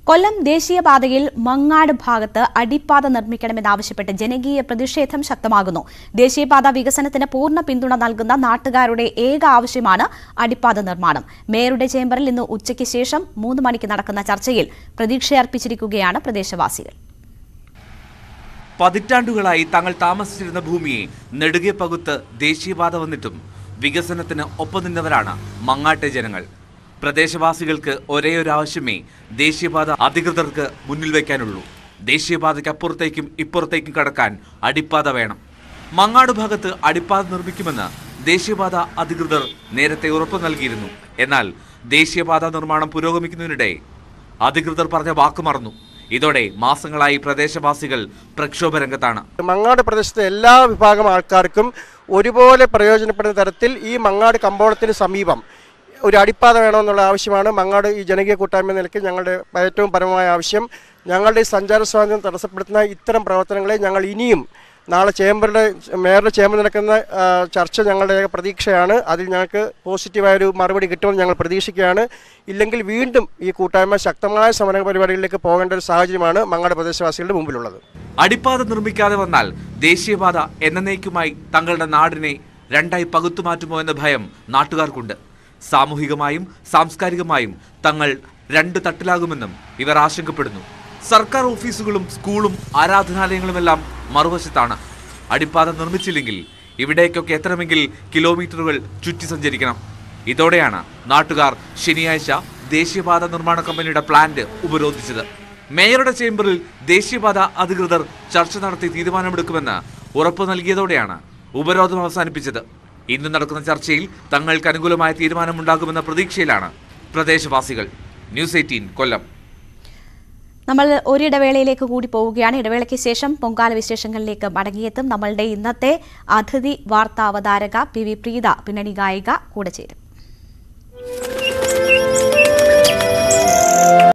കൊല്ലം ദേശീയപാതയിൽ മങ്ങാട് ഭാഗത്ത് അടിപ്പാത നിർമ്മിക്കണമെന്നാവശ്യപ്പെട്ട് ജനകീയ പ്രതിഷേധം ശക്തമാകുന്നു ദേശീയപാത വികസനത്തിന് പൂർണ്ണ പിന്തുണ നൽകുന്ന നാട്ടുകാരുടെ ഏക ആവശ്യമാണ് അടിപ്പാത നിർമ്മാണം മേയറുടെ ചേംബറിൽ ഇന്ന് ഉച്ചയ്ക്ക് ശേഷം മൂന്ന് മണിക്ക് നടക്കുന്ന ചർച്ചയിൽ പ്രതീക്ഷയർപ്പിച്ചിരിക്കുകയാണ് പ്രദേശവാസികൾ പതിറ്റാണ്ടുകളായി തങ്ങൾ താമസിച്ചിരുന്ന ഭൂമിയെ നെടുകെ പകുത്ത് ദേശീയപാത വന്നിട്ടും വികസനത്തിന് ഒപ്പം നിന്നവരാണ് മങ്ങാട്ടെ ജനങ്ങൾ പ്രദേശവാസികൾക്ക് ഒരേ ഒരു ആവശ്യമേ ദേശീയപാത അധികൃതർക്ക് മുന്നിൽ വയ്ക്കാനുള്ളൂ ദേശീയപാതയ്ക്ക് അപ്പുറത്തേക്കും ഇപ്പുറത്തേക്കും കടക്കാൻ അടിപ്പാത വേണം മങ്ങാട് ഭാഗത്ത് അടിപ്പാത നിർമ്മിക്കുമെന്ന് ദേശീയപാത അധികൃതർ നേരത്തെ ഉറപ്പു നൽകിയിരുന്നു എന്നാൽ ദേശീയപാത നിർമ്മാണം പുരോഗമിക്കുന്നതിനിടെ അധികൃതർ പറഞ്ഞ വാക്ക് മറന്നു ഇതോടെ മാസങ്ങളായി പ്രദേശവാസികൾ പ്രക്ഷോഭ രംഗത്താണ് മങ്ങാട് പ്രദേശത്തെ എല്ലാ വിഭാഗം ആൾക്കാർക്കും ഒരുപോലെ പ്രയോജനപ്പെടുന്ന തരത്തിൽ ഈ മങ്ങാട് കമ്പോളത്തിന് സമീപം ഒരു അടിപ്പാത വേണമെന്നുള്ള ആവശ്യമാണ് മങ്ങാട് ഈ ജനകീയ കൂട്ടായ്മ നിലയ്ക്ക് ഞങ്ങളുടെ ഏറ്റവും പരമമായ ആവശ്യം ഞങ്ങളുടെ ഈ സഞ്ചാര സ്വാതന്ത്ര്യം തടസ്സപ്പെടുത്തുന്ന ഇത്തരം പ്രവർത്തനങ്ങളെ ഞങ്ങൾ ഇനിയും നാളെ ചേംബറുടെ മേയറുടെ ചേംബർ നടക്കുന്ന ആ, ചർച്ച ഞങ്ങളുടെ പ്രതീക്ഷയാണ് അതിൽ ഞങ്ങൾക്ക് പോസിറ്റീവായൊരു മറുപടി കിട്ടുമെന്ന് ഞങ്ങൾ പ്രതീക്ഷിക്കുകയാണ് ഇല്ലെങ്കിൽ വീണ്ടും ഈ കൂട്ടായ്മ ശക്തമായ സമര പരിപാടികളിലേക്ക് പോകേണ്ട ഒരു സാഹചര്യമാണ് മങ്ങാട് പ്രദേശവാസികളുടെ മുമ്പിലുള്ളത് അടിപ്പാത നിർമ്മിക്കാതെ വന്നാൽ ദേശീയപാത എന്നേക്കുമായി തങ്ങളുടെ നാടിനെ രണ്ടായി പകുത്തുമാറ്റുമോ എന്ന ഭയം നാട്ടുകാർക്കുണ്ട് സാമൂഹികമായും സാംസ്കാരികമായും തങ്ങൾ രണ്ട് തട്ടിലാകുമെന്നും ഇവർ ആശങ്കപ്പെടുന്നു സർക്കാർ ഓഫീസുകളും സ്കൂളും ആരാധനാലയങ്ങളുമെല്ലാം മറുവശത്താണ് അടിപ്പാത നിർമ്മിച്ചില്ലെങ്കിൽ ഇവിടേക്കൊക്കെ എത്തണമെങ്കിൽ കിലോമീറ്ററുകൾ ചുറ്റി സഞ്ചരിക്കണം ഇതോടെയാണ് നാട്ടുകാർ ശനിയാഴ്ച ദേശീയപാത നിർമ്മാണ കമ്പനിയുടെ പ്ലാന്റ് ഉപരോധിച്ചത് മേയറുടെ ചേംബറിൽ ദേശീയപാത അധികൃതർ ചർച്ച നടത്തി തീരുമാനമെടുക്കുമെന്ന് ഉറപ്പു നൽകിയതോടെയാണ് ഉപരോധം അവസാനിപ്പിച്ചത് ഇന്ന് നടക്കുന്ന ചർച്ചയിൽ തങ്ങൾക്ക് അനുകൂലമായ തീരുമാനമുണ്ടാകുമെന്ന പ്രതീക്ഷയിലാണ് പ്രദേശവാസികൾ ന്യൂസ് എയ്റ്റീൻ കൊല്ലം നമ്മൾ ഒരിടവേളയിലേക്ക് കൂടി പോവുകയാണ് ഇടവേളയ്ക്ക് ശേഷം പൊങ്കാല വിശേഷങ്ങളിലേക്ക് മടങ്ങിയെത്തും നമ്മളുടെ ഇന്നത്തെ അതിഥി വാർത്താ അവതാരക പി വി പ്രീത പിന്നണി ഗായിക കൂടെ ചേരും